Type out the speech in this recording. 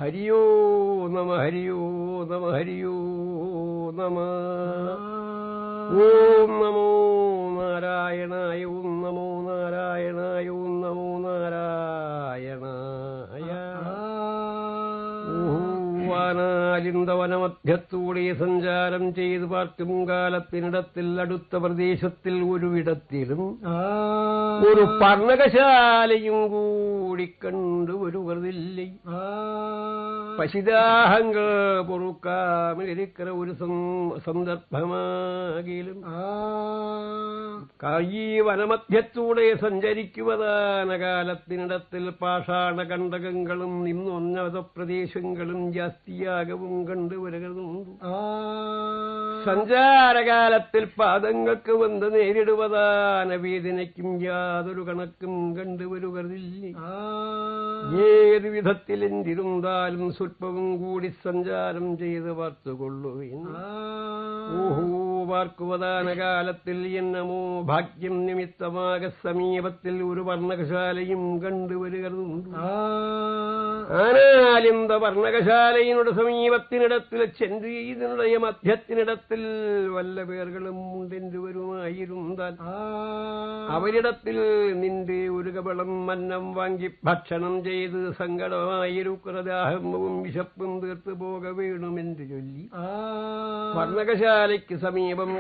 ഹരിയോ നമ ഹരിയോ നമ ഹരിയോ നമ ഓം നമോ നാരായണായ ഓം നമോ നാരായണായ ഓം നമോ നാരായണായ വാനാലിന്ത വനമധ്യത്തൂടെ സഞ്ചാരം ചെയ്ത് പാർക്കും കാലത്തിനിടത്തിൽ അടുത്ത പ്രദേശത്തിൽ ഒരുവിടത്തിലും ഒരു പർണകശാലയും കൂടി കണ്ടു ഒരു വെറുതില്ലേ പശിദാഹങ്ങൾ പൊറുക്കാമിരിക്കുന്ന ഒരു സം- സന്ദർഭമാകിലും ഈ വനമധ്യത്തൂടെ സഞ്ചരിക്കുവതാന കാലത്തിനിടത്തിൽ പാഷാണ കണ്ടകങ്ങളും നിന്നുന്നത പ്രദേശങ്ങളും ജാസ്തിയാകവും കണ്ടുവരുന്നുണ്ട് സഞ്ചാരകാലത്തിൽ പാദങ്ങൾക്ക് വന്ന് നേരിടുവതാന വേദനയ്ക്കും യാതൊരു കണക്കും കണ്ടുവരുകയില്ലേ ഏത് വിധത്തിൽ എന്തിരുന്നാലും സ്വല്പവും കൂടി സഞ്ചാരം ചെയ്ത് പാർത്തുകൊള്ളുകയും ഓഹോ പാർക്കുവതാന കാലത്തിൽ എന്നമോ ഭാഗ്യം നിമിത്തമാക സമീപത്തിൽ ഒരു വർണ്ണകശാലയും കണ്ടുവരുകയുണ്ട് ആനാലിന്ത വർണ്ണകശാലയിനുടെ സമീപത്തിനിടത്തിൽ ചെന്തിനുടയ മധ്യത്തിനിടത്തിൽ വല്ല പേர்களுം ഉണ്ടെന്ന് വരുമായിരുന്നാൽ അവരിടത്തിൽ നിന്റെ ഒരു കബളം മന്നം വാങ്ങി ഭക്ഷണം ചെയ്ത് സങ്കടമായിരുക്കുന്നതാഹവും വിശപ്പും തീർത്തു പോക വേണമെന്ന് ചൊല്ലി വർണ്ണകശാലയ്ക്ക് സമീപം